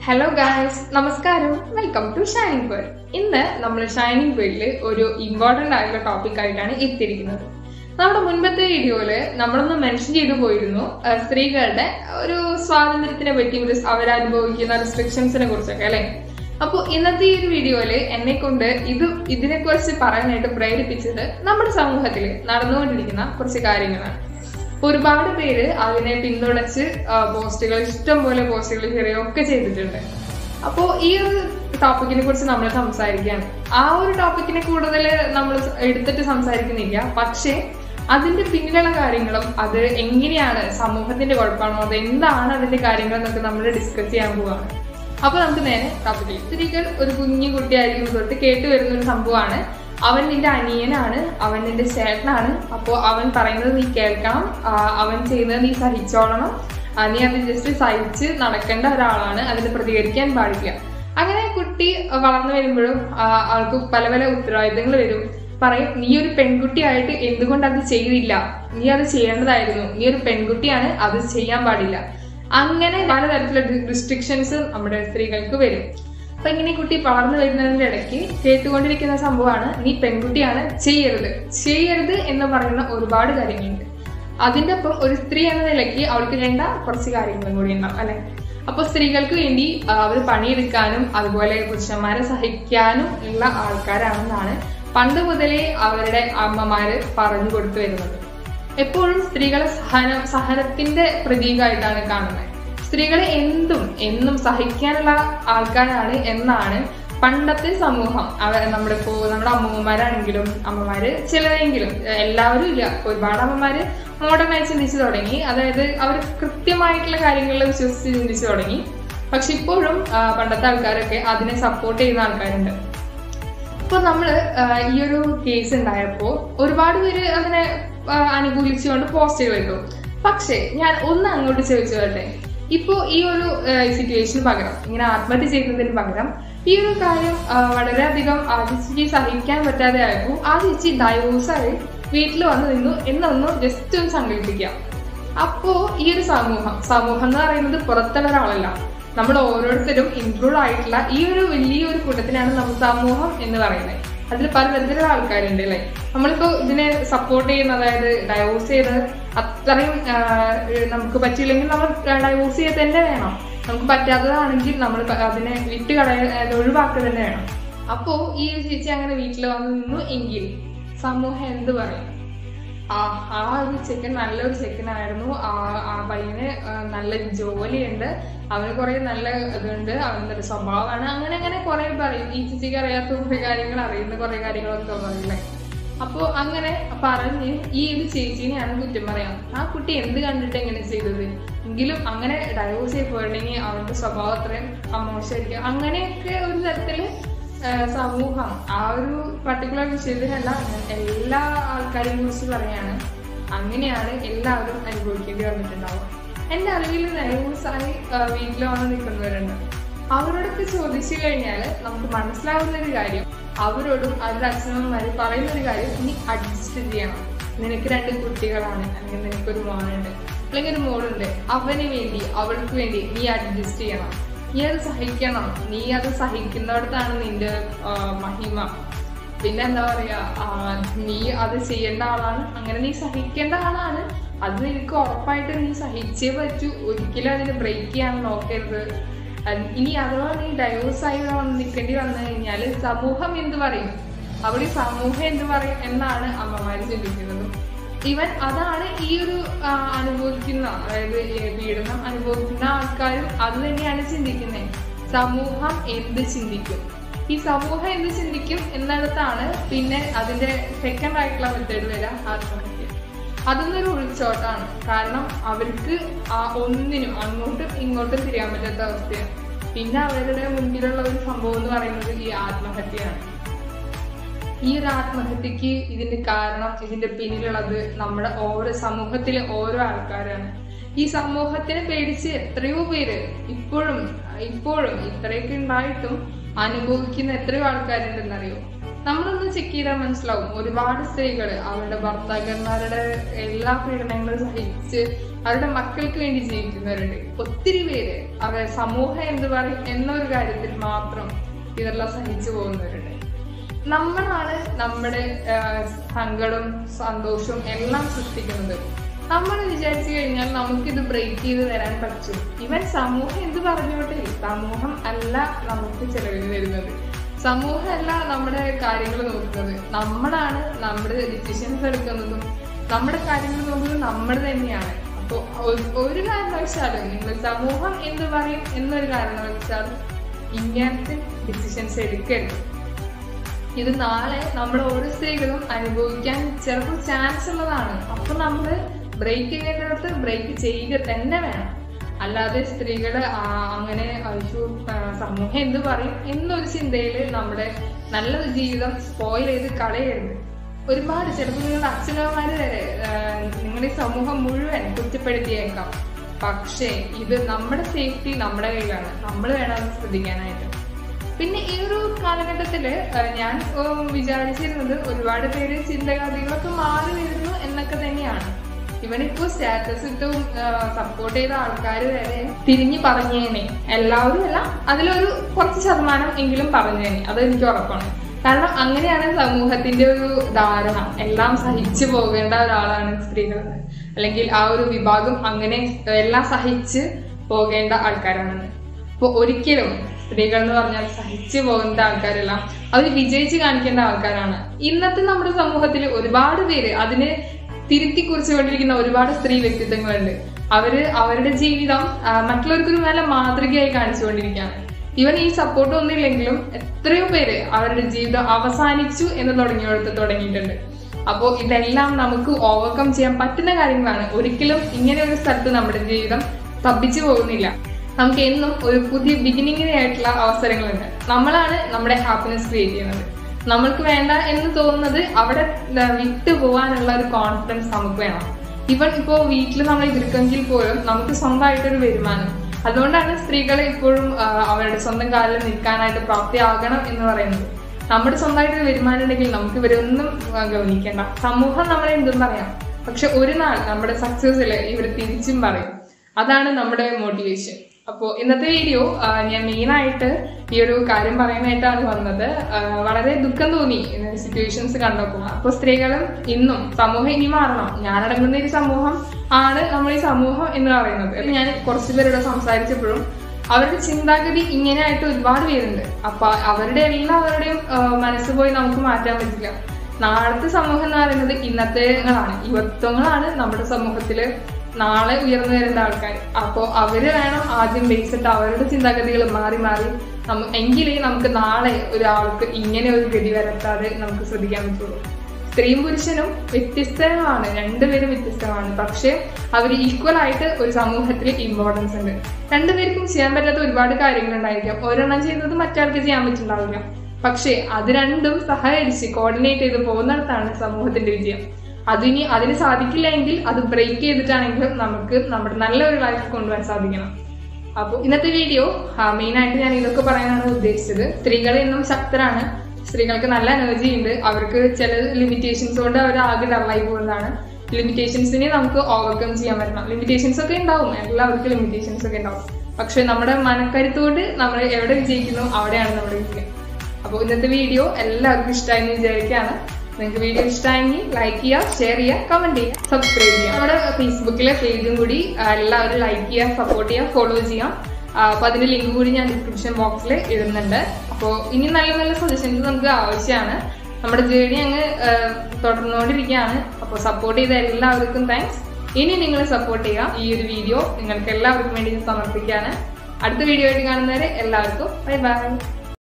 Hello guys നമസ്കാരം welcome to shining world ഇന്ന് നമ്മൾ ഷൈനിങ് വേൾഡിൽ ഒരു ഇമ്പോർട്ടന്റ് ആയിട്ടുള്ള ടോപ്പിക് ആയിട്ടാണ് എത്തിയിരിക്കുന്നത് നമ്മുടെ മുൻപത്തെ വീഡിയോയില് നമ്മളൊന്ന് മെൻഷൻ ചെയ്തു പോയിരുന്നു ആ, സ്ത്രീകളുടെ ഒരു സ്വാതന്ത്ര്യത്തിനെ പറ്റി ഒരു അവരനുഭവിക്കുന്ന റെസ്ട്രിക്ഷൻസിനെ കുറിച്ചൊക്കെ അല്ലെ അപ്പോൾ ഇന്നത്തെ ഈ ഒരു വീഡിയോയില് എന്നെ കൊണ്ട് ഇത് ഇതിനെക്കുറിച്ച് പറയാനായിട്ട് പ്രേരിപ്പിച്ചത് നമ്മുടെ സമൂഹത്തിൽ നടന്നുകൊണ്ടിരിക്കുന്ന കുറച്ച് കാര്യങ്ങളാണ് അപ്പൊ ഒരുപാട് പേര് അതിനെ പിന്തുണച്ച് ആ, പോസ്റ്റുകൾ ഇഷ്ടം പോലെ പോസ്റ്റുകൾ ചെറിയൊക്കെ ചെയ്തിട്ടുണ്ട് അപ്പോൾ ഈ ഒരു ടോപ്പിക്കിനെ കുറിച്ച് നമ്മൾ സംസാരിക്കുകയാണ് ആ ഒരു ടോപ്പിക്കിനെ കൂടുതൽ നമ്മൾ എടുത്തിട്ട് സംസാരിക്കുന്നില്ല പക്ഷേ അതിന്റെ പിന്നിലുള്ള കാര്യങ്ങളും അത് എങ്ങനെയാണ് സമൂഹത്തിന്റെ കുഴപ്പമാണോ അത് എന്താണ് അതിന്റെ കാര്യങ്ങൾ എന്നൊക്കെ നമ്മൾ ഡിസ്കസ് ചെയ്യാൻ പോവാണ് അപ്പൊ നമുക്ക് നേരെ ടോപ്പിക്കിൽ സ്ത്രീകൾ ഒരു കുഞ്ഞു കുട്ടിയായിരിക്കും തൊട്ട് കേട്ട് വരുന്ന ഒരു സംഭവമാണ് അവൻ നിന്റെ അനിയനാണ് അവൻ നിന്റെ ചേട്ടനാണ് അപ്പോൾ അവൻ പറയുന്നത് നീ കേൾക്കണം ആ, അവൻ ചെയ്യുന്നത് നീ സഹിച്ചോളണം ആ, നീ അത് ജസ്റ്റ് സഹിച്ച് നടക്കേണ്ട ഒരാളാണ് അതിന് പ്രതികരിക്കാൻ പാടില്ല അങ്ങനെ കുട്ടി വളർന്നു വരുമ്പോഴും ആ, ആൾക്ക് പല പല ഉത്തരവാദിത്തങ്ങൾ വരും പറയും നീ ഒരു പെൺകുട്ടിയായിട്ട് എന്തുകൊണ്ട് അത് ചെയ്തില്ല നീ അത് ചെയ്യേണ്ടതായിരുന്നു നീ ഒരു പെൺകുട്ടിയാണ് അത് ചെയ്യാൻ പാടില്ല അങ്ങനെ പലതരത്തിലുള്ള റിസ്ട്രിക്ഷൻസ് നമ്മുടെ സ്ത്രീകൾക്ക് വരും അപ്പൊ ഇങ്ങനെ ഈ കുട്ടി വളർന്നു വരുന്നതിന്റെ ഇടയ്ക്ക് കേട്ടുകൊണ്ടിരിക്കുന്ന സംഭവമാണ് നീ പെൺകുട്ടിയാണ് ചെയ്യരുത് ചെയ്യരുത് എന്ന് പറയുന്ന ഒരുപാട് കാര്യങ്ങളുണ്ട് അതിന്റെ ഒപ്പം ഒരു സ്ത്രീ എന്ന നിലയ്ക്ക് അവൾക്ക് വേണ്ട കുറച്ച് കാര്യങ്ങളും കൂടി ഉണ്ടാവും അല്ലെ അപ്പൊ സ്ത്രീകൾക്ക് വേണ്ടി അവർ പണിയെടുക്കാനും അതുപോലെ പുരുഷന്മാരെ സഹിക്കാനും ഉള്ള ആൾക്കാരാണെന്നാണ് പണ്ട് മുതലേ അവരുടെ അമ്മമാര് പറഞ്ഞു കൊടുത്തു വരുന്നത് എപ്പോഴും സ്ത്രീകളെ സഹനം സഹനത്തിന്റെ പ്രതീകമായിട്ടാണ് കാണുന്നത് സ്ത്രീകളെ എന്തും എന്നും സഹിക്കാനുള്ള ആൾക്കാരാണ് എന്നാണ് പണ്ടത്തെ സമൂഹം അവർ നമ്മുടെ ഇപ്പോ നമ്മുടെ അമ്മൂമ്മമാരാണെങ്കിലും അമ്മമാര് ചിലരെങ്കിലും ഏഹ് എല്ലാവരും ഇല്ല ഒരുപാട് അമ്മമാര് മോഡേണായി ചിന്തിച്ചു തുടങ്ങി അതായത് അവർ കൃത്യമായിട്ടുള്ള കാര്യങ്ങളിൽ വിശ്വസിച്ച് ചിന്തിച്ചു തുടങ്ങി പക്ഷെ ഇപ്പോഴും ആ, പണ്ടത്തെ ആൾക്കാരൊക്കെ അതിനെ സപ്പോർട്ട് ചെയ്യുന്ന ആൾക്കാരുണ്ട് ഇപ്പൊ നമ്മള് ആ, ഈ ഒരു കേസ് ഉണ്ടായപ്പോ ഒരുപാട് പേര് അതിനെ ആ, അനുകൂലിച്ചുകൊണ്ട് പോസ്റ്റ് ചെയ്തു പക്ഷേ ഞാൻ ഒന്ന് അങ്ങോട്ട് ചോദിച്ചു വരട്ടെ ഇപ്പോ ഈ ഒരു സിറ്റുവേഷന് പകരം ഇങ്ങനെ ആത്മഹത്യ ചെയ്യുന്നതിന് പകരം ഈ ഒരു കാര്യം ആ, വളരെയധികം ആ ചേച്ചിക്ക് സഹിക്കാൻ പറ്റാതെ ആയപ്പോൾ ആ ചേച്ചി ഡൈവോഴ്സായി വീട്ടിൽ വന്ന് നിന്നു എന്നൊന്ന് ജസ്റ്റ് ഒന്ന് സങ്കല്പിക്കാം അപ്പോ ഈ ഒരു സമൂഹം സമൂഹം എന്ന് പറയുന്നത് പുറത്തുള്ള ഒരാളല്ല നമ്മൾ ഓരോരുത്തരും ഇൻക്ലൂഡ് ആയിട്ടുള്ള ഈ ഒരു വലിയൊരു കൂട്ടത്തിനാണ് നമ്മൾ സമൂഹം എന്ന് പറയുന്നത് അതിൽ പലതരത്തിലുള്ള ആൾക്കാരുണ്ട് അല്ലേ നമ്മളിപ്പോ ഇതിനെ സപ്പോർട്ട് ചെയ്യുന്ന അതായത് ഡൈവോഴ്സ് ചെയ്ത് അത്രയും ആ, നമുക്ക് പറ്റിയില്ലെങ്കിൽ നമ്മൾ ഡൈവോഴ്സ് ചെയ്ത് തന്നെ വേണം നമുക്ക് പറ്റാത്തതാണെങ്കിൽ നമ്മൾ അതിനെ വിട്ട് കളയ ഒഴിവാക്കുക തന്നെ വേണം അപ്പോ ഈ ഒരു ചേച്ചി അങ്ങനെ വീട്ടിൽ വന്ന് നിന്നു എങ്കിൽ സമൂഹം എന്ത് പറയും ആ ആ ഒരു ചെക്കൻ നല്ലൊരു ചെക്കനായിരുന്നു ആ ആ പയ്യന് ആ, നല്ല ജോലിയുണ്ട് അവന് കുറെ നല്ല ഇതുണ്ട് അവന് നല്ല സ്വഭാവമാണ് അങ്ങനെ അങ്ങനെ കുറെ പറയും ഈ ചേച്ചിക്ക് അറിയാത്ത കുറെ കാര്യങ്ങൾ അറിയുന്ന കുറെ കാര്യങ്ങളൊക്കെ പറയില്ലേ അപ്പോ അങ്ങനെ പറഞ്ഞ് ഈ ഒരു ചേച്ചീനെയാണ് കുറ്റം പറയാം ആ കുട്ടി എന്ത് കണ്ടിട്ട് എങ്ങനെ ചെയ്തത് എങ്കിലും അങ്ങനെ ഡൈവോഴ്സ് ചെയ്ത് പോയിട്ടുണ്ടെങ്കിൽ അവന്റെ സ്വഭാവം അത്രയും മോശമായിരിക്കും അങ്ങനെയൊക്കെ ഒരു തരത്തില് ആ, സമൂഹം ആ ഒരു പർട്ടിക്കുലർ വിഷയത്തിനല്ല ഞാൻ എല്ലാ ആൾക്കാരെയും കുറിച്ച് പറയാണ് അങ്ങനെയാണ് എല്ലാവരും അനുഭവിക്കേണ്ടി വന്നിട്ടുണ്ടാവുക എന്റെ അറിവിൽ ഡൈവോഴ്സായി വീട്ടിൽ വന്ന് നിൽക്കുന്നവരുണ്ട് അവരോടൊക്കെ ചോദിച്ചു കഴിഞ്ഞാൽ നമുക്ക് മനസ്സിലാവുന്ന ഒരു കാര്യം അവരോടും അവരുടെ അച്ഛനമ്മമാര് പറയുന്ന ഒരു കാര്യം നീ അഡ്ജസ്റ്റ് ചെയ്യണം നിനക്ക് രണ്ട് കുട്ടികളാണ് അല്ലെങ്കിൽ നിനക്കൊരു മോനുണ്ട് അല്ലെങ്കിൽ ഒരു മോളുണ്ട് അവന് വേണ്ടി അവൾക്ക് വേണ്ടി നീ അഡ്ജസ്റ്റ് ചെയ്യണം നീ അത് സഹിക്കണം നീ അത് സഹിക്കുന്നിടത്താണ് നിന്റെ ആ, മഹിമ പിന്നെ എന്താ പറയാ ആ, നീ അത് ചെയ്യേണ്ട ആളാണ് അങ്ങനെ നീ സഹിക്കേണ്ട ആളാണ് അത് നിനക്ക് ഉറപ്പായിട്ട് നീ സഹിച്ചേ പറ്റൂ ഒരിക്കലും അതിന് ബ്രേക്ക് ചെയ്യാൻ നോക്കരുത് അത് ഇനി അഥവാ നീ ഡൈവോഴ്സ് ആയി വന്ന് നിൽക്കേണ്ടി വന്നു കഴിഞ്ഞാൽ സമൂഹം എന്ത് പറയും അവിടെ സമൂഹം എന്ത് പറയും എന്നാണ് അമ്മമാര് ചിന്തിക്കുന്നത് ഇവൻ അതാണ് ഈ ഒരു ആ, അനുഭവിക്കുന്ന അതായത് ഈ പീഡനം അനുഭവിക്കുന്ന ആൾക്കാരും അത് തന്നെയാണ് ചിന്തിക്കുന്നത് സമൂഹം എന്ത് ചിന്തിക്കും ഈ സമൂഹം എന്ത് ചിന്തിക്കും എന്നിടത്താണ് പിന്നെ അതിന്റെ സെക്കൻഡ് ആയിട്ടുള്ള മെത്തേഡ് വരാം ആത്മഹത്യ അതൊന്നൊരു ഒളിച്ചോട്ടാണ് കാരണം അവർക്ക് ആ ഒന്നിനും അങ്ങോട്ടും ഇങ്ങോട്ടും തിരിയാൻ പറ്റാത്ത അവസ്ഥയാണ് പിന്നെ അവരുടെ മുൻപിലുള്ള ഒരു സംഭവം എന്ന് പറയുന്നത് ഈ ആത്മഹത്യയാണ് ഈ ഒരു ആത്മഹത്യക്ക് ഇതിന്റെ കാരണം ഇതിന്റെ പിന്നിലുള്ളത് നമ്മുടെ ഓരോ സമൂഹത്തിലെ ഓരോ ആൾക്കാരാണ് ഈ സമൂഹത്തിനെ പേടിച്ച് എത്രയോ പേര് ഇപ്പോഴും ഇപ്പോഴും ഇത്രയൊക്കെ ഉണ്ടായിട്ടും അനുഭവിക്കുന്ന എത്രയോ ആൾക്കാരുണ്ടെന്നറിയോ നമ്മളൊന്ന് ചെക്ക് ചെയ്താൽ മനസ്സിലാവും ഒരുപാട് സ്ത്രീകൾ അവരുടെ ഭർത്താക്കന്മാരുടെ എല്ലാ പീഡനങ്ങളും സഹിച്ച് അവരുടെ മക്കൾക്ക് വേണ്ടി ജീവിക്കുന്നവരുണ്ട് ഒത്തിരി പേര് അവരുടെ സമൂഹം എന്ത് പറയും എന്നൊരു കാര്യത്തിൽ മാത്രം ഇതെല്ലാം സഹിച്ചു പോകുന്നവരുണ്ട് നമ്മളാണ് നമ്മുടെ ആ, സങ്കടവും സന്തോഷവും എല്ലാം സൃഷ്ടിക്കുന്നത് നമ്മൾ വിചാരിച്ചു കഴിഞ്ഞാൽ നമുക്കിത് ബ്രേക്ക് ചെയ്ത് തരാൻ പറ്റും ഇവൻ സമൂഹം എന്ത് പറഞ്ഞോട്ടെ സമൂഹം അല്ല നമുക്ക് ചെലവിന് തരുന്നത് സമൂഹമല്ല നമ്മുടെ കാര്യങ്ങൾ നോക്കുന്നത് നമ്മളാണ് നമ്മുടെ ഡിസിഷൻസ് എടുക്കുന്നതും നമ്മുടെ കാര്യങ്ങൾ നോക്കുന്നത് നമ്മൾ തന്നെയാണ് അപ്പോൾ ഒരു കാരണവശാലും നിങ്ങൾ സമൂഹം എന്ത് പറയും എന്നൊരു കാരണവശാലും ഇങ്ങനത്തെ ഡിസിഷൻസ് എടുക്കരുത് ഇത് നാളെ നമ്മൾ ഓരോ സ്ത്രീകളും അനുഭവിക്കാൻ ചിലപ്പോൾ ചാൻസ് ഉള്ളതാണ് അപ്പൊ നമ്മൾ ബ്രേക്ക് ചെയ്യേണ്ടിടത്ത് ബ്രേക്ക് ചെയ്യുക തന്നെ വേണം അല്ലാതെ സ്ത്രീകള് ആ, അങ്ങനെ അയ്യോ ആ, സമൂഹം എന്ത് പറയും എന്നൊരു ചിന്തയിൽ നമ്മുടെ നല്ല ജീവിതം സ്പോയിൽ ചെയ്ത് കളയരുത് ഒരുപാട് ചിലപ്പോൾ നിങ്ങളുടെ അച്ഛനമ്മമാര് വരെ ആ, നിങ്ങളുടെ ഈ സമൂഹം മുഴുവൻ കുറ്റപ്പെടുത്തിയേക്കാം പക്ഷേ ഇത് നമ്മുടെ സേഫ്റ്റി നമ്മുടെ കയ്യിലാണ് നമ്മൾ വേണം അത് ശ്രദ്ധിക്കാനായിട്ട് പിന്നെ ഈ ഒരു കാലഘട്ടത്തില് ഏഹ്, ഞാൻ ഏഹ്, വിചാരിച്ചിരുന്നത് ഒരുപാട് പേര് ചിന്തഗതികളൊക്കെ മാറി വരുന്നു എന്നൊക്കെ തന്നെയാണ് ഇവനിപ്പോ സ്റ്റാറ്റസ് ഇട്ടും സപ്പോർട്ട് ചെയ്ത ആൾക്കാർ വരെ തിരിഞ്ഞു പറഞ്ഞേനെ എല്ലാവരും അല്ല അതിലൊരു കുറച്ച് ശതമാനം എങ്കിലും പറഞ്ഞേനെ അത് എനിക്ക് ഉറപ്പാണ് കാരണം അങ്ങനെയാണ് സമൂഹത്തിന്റെ ഒരു ധാരണ എല്ലാം സഹിച്ചു പോകേണ്ട ഒരാളാണ് സ്ത്രീകൾ എന്ന്. അല്ലെങ്കിൽ ആ ഒരു വിഭാഗം അങ്ങനെ എല്ലാം സഹിച്ച് പോകേണ്ട ആൾക്കാരാണെന്ന് അപ്പൊ ഒരിക്കലും സ്ത്രീകൾ എന്ന് പറഞ്ഞാൽ സഹിച്ചു പോകുന്ന ആൾക്കാരെല്ലാം അവർ വിജയിച്ച് കാണിക്കേണ്ട ആൾക്കാരാണ് ഇന്നത്തെ നമ്മുടെ സമൂഹത്തിൽ ഒരുപാട് പേര് അതിന് തിരുത്തി കുറിച്ചുകൊണ്ടിരിക്കുന്ന ഒരുപാട് സ്ത്രീ വ്യക്തിത്വങ്ങളുണ്ട് അവര് അവരുടെ ജീവിതം ആ, മറ്റുള്ളവർക്കൊരു നല്ല മാതൃകയായി കാണിച്ചുകൊണ്ടിരിക്കുകയാണ് ഇവൻ ഈ സപ്പോർട്ട് ഒന്നുമില്ലെങ്കിലും എത്രയോ പേര് അവരുടെ ജീവിതം അവസാനിച്ചു എന്ന് തുടങ്ങിയെടുത്ത് തുടങ്ങിയിട്ടുണ്ട് അപ്പോൾ ഇതെല്ലാം നമുക്ക് ഓവർകം ചെയ്യാൻ പറ്റുന്ന കാര്യങ്ങളാണ് ഒരിക്കലും ഇങ്ങനെ ഒരു സ്ഥലത്ത് നമ്മുടെ ജീവിതം തപ്പിച്ചു പോകുന്നില്ല നമുക്ക് എന്നും ഒരു പുതിയ ബിഗിനിങ്ങിനായിട്ടുള്ള അവസരങ്ങളുണ്ട് നമ്മളാണ് നമ്മുടെ ഹാപ്പിനെസ് ക്രിയേറ്റ് ചെയ്യുന്നത് നമ്മൾക്ക് വേണ്ട എന്ന് തോന്നുന്നത് അവിടെ എന്താ, വിട്ടു പോകാനുള്ള ഒരു കോൺഫിഡൻസ് നമുക്ക് വേണം ഇവൻ ഇപ്പോൾ വീട്ടിൽ നമ്മൾ ഇരിക്കുമെങ്കിൽ പോലും നമുക്ക് സ്വന്തമായിട്ടൊരു വരുമാനം അതുകൊണ്ടാണ് സ്ത്രീകൾ ഇപ്പോഴും ആ, അവരുടെ സ്വന്തം കാലിൽ നിൽക്കാനായിട്ട് പ്രാപ്തിയാകണം എന്ന് പറയുന്നത് നമ്മുടെ സ്വന്തമായിട്ടൊരു വരുമാനം ഉണ്ടെങ്കിൽ നമുക്ക് ഇവരൊന്നും ആ, ഗവനിക്കേണ്ട സമൂഹം നമ്മളെ എന്തും പറയാം പക്ഷെ ഒരു നാൾ നമ്മുടെ സക്സസ്സിൽ ഇവർ തിരിച്ചും പറയും അതാണ് നമ്മുടെ മോട്ടിവേഷൻ അപ്പോൾ ഇന്നത്തെ വീഡിയോ ആ, ഞാൻ മെയിനായിട്ട് ഈ ഒരു കാര്യം പറയാനായിട്ടാണ് വന്നത് ആ, വളരെ ദുഃഖം തോന്നി സിറ്റുവേഷൻസ് കണ്ടപ്പോൾ അപ്പോൾ സ്ത്രീകളും ഇന്നും സമൂഹം ഇനി മാറണം ഞാനടങ്ങുന്ന ഒരു സമൂഹം ആണ് നമ്മൾ ഈ സമൂഹം എന്ന് പറയുന്നത് അപ്പൊ ഞാൻ കുറച്ച് പേരോട് സംസാരിച്ചപ്പോഴും അവരുടെ ചിന്താഗതി ഇങ്ങനെയായിട്ട് ഒരുപാട് പേരുണ്ട് അപ്പൊ അവരുടെ എല്ലാവരുടെയും ആ, മനസ്സ് പോയി നമുക്ക് മാറ്റാൻ പറ്റില്ല നാളത്തെ സമൂഹം എന്ന് പറയുന്നത് ഇന്നത്തെങ്ങളാണ് യുവത്വങ്ങളാണ് നമ്മുടെ സമൂഹത്തില് നാളെ ഉയർന്നു വരുന്ന ആൾക്കാർ അപ്പോൾ അവര് വേണം ആദ്യം ബേസിട്ട് അവരുടെ ചിന്താഗതികൾ മാറി മാറി നമ്മ എങ്കിലേ നമുക്ക് നാളെ ഒരാൾക്ക് ഇങ്ങനെ ഒരു ഗതി വരത്താതെ നമുക്ക് ശ്രദ്ധിക്കാൻ പറ്റുള്ളൂ സ്ത്രീയും പുരുഷനും വ്യത്യസ്തമാണ് രണ്ടുപേരും വ്യത്യസ്തമാണ് പക്ഷെ അവർ ഈക്വൽ ആയിട്ട് ഒരു സമൂഹത്തിൽ ഇമ്പോർട്ടൻസ് ഉണ്ട് രണ്ടുപേർക്കും ചെയ്യാൻ പറ്റാത്ത ഒരുപാട് കാര്യങ്ങൾ ഉണ്ടായിരിക്കാം ഒരെണ്ണം ചെയ്യുന്നത് മറ്റാൾക്ക് ചെയ്യാൻ പറ്റുന്നുണ്ടാവില്ല പക്ഷേ അത് രണ്ടും സഹകരിച്ച് കോർഡിനേറ്റ് ചെയ്ത് പോകുന്നിടത്താണ് സമൂഹത്തിന്റെ വിജയം അതിനി അതിന് സാധിക്കില്ല എങ്കിൽ അത് ബ്രേക്ക് ചെയ്തിട്ടാണെങ്കിലും നമുക്ക് നമ്മുടെ നല്ലൊരു ലൈഫ് കൊണ്ടുപോകാൻ സാധിക്കണം അപ്പോൾ ഇന്നത്തെ വീഡിയോ മെയിൻ ആയിട്ട് ഞാൻ ഇതൊക്കെ പറയാനാണ് ഉദ്ദേശിച്ചത് സ്ത്രീകൾ എന്നും ശക്തരാണ് സ്ത്രീകൾക്ക് നല്ല എനർജി ഉണ്ട് അവർക്ക് ചില ലിമിറ്റേഷൻസ് കൊണ്ട് അവർ ആകെ ഡള്ളായി പോകുന്നതാണ് ലിമിറ്റേഷൻസിനെ നമുക്ക് ഓവർകം ചെയ്യാൻ പറ്റണം ലിമിറ്റേഷൻസ് ഒക്കെ ഉണ്ടാവും എല്ലാവർക്കും ലിമിറ്റേഷൻസ് ഒക്കെ ഉണ്ടാവും പക്ഷെ നമ്മുടെ മനക്കരുത്തോട് നമ്മൾ എവിടെ വിജയിക്കുന്നു അവിടെയാണ് നമ്മുടെ വിജയം അപ്പോൾ ഇന്നത്തെ വീഡിയോ എല്ലാവർക്കും ഇഷ്ടമായി എന്ന് വിചാരിക്കുകയാണ് നിങ്ങൾക്ക് വീഡിയോ ഇഷ്ടമായെങ്കിൽ ലൈക്ക് ചെയ്യുക ഷെയർ ചെയ്യുക കമന്റ് ചെയ്യുക സബ്സ്ക്രൈബ് ചെയ്യുക നമ്മുടെ ഫേസ്ബുക്കിലെ പേജും കൂടി ആ, എല്ലാവരും ലൈക്ക് ചെയ്യുക സപ്പോർട്ട് ചെയ്യുക ഫോളോ ചെയ്യാം അപ്പോൾ അതിന്റെ ലിങ്ക് കൂടി ഞാൻ ഡിസ്ക്രിപ്ഷൻ ബോക്സിൽ ഇടുന്നുണ്ട് അപ്പോൾ ഇനി നല്ല നല്ല സജഷൻസ് നമുക്ക് ആവശ്യമാണ് നമ്മുടെ ജേണി അങ്ങ് ആ, തുടർന്നുകൊണ്ടിരിക്കുകയാണ് അപ്പോൾ സപ്പോർട്ട് ചെയ്ത എല്ലാവർക്കും താങ്ക്സ് ഇനി നിങ്ങൾ സപ്പോർട്ട് ചെയ്യുക ഈ ഒരു വീഡിയോ നിങ്ങൾക്ക് എല്ലാവർക്കും വേണ്ടി ഞാൻ സമർപ്പിക്കുകയാണ് അടുത്ത വീഡിയോ ആയിട്ട് കാണുന്നവരെ എല്ലാവർക്കും ബൈ ബൈ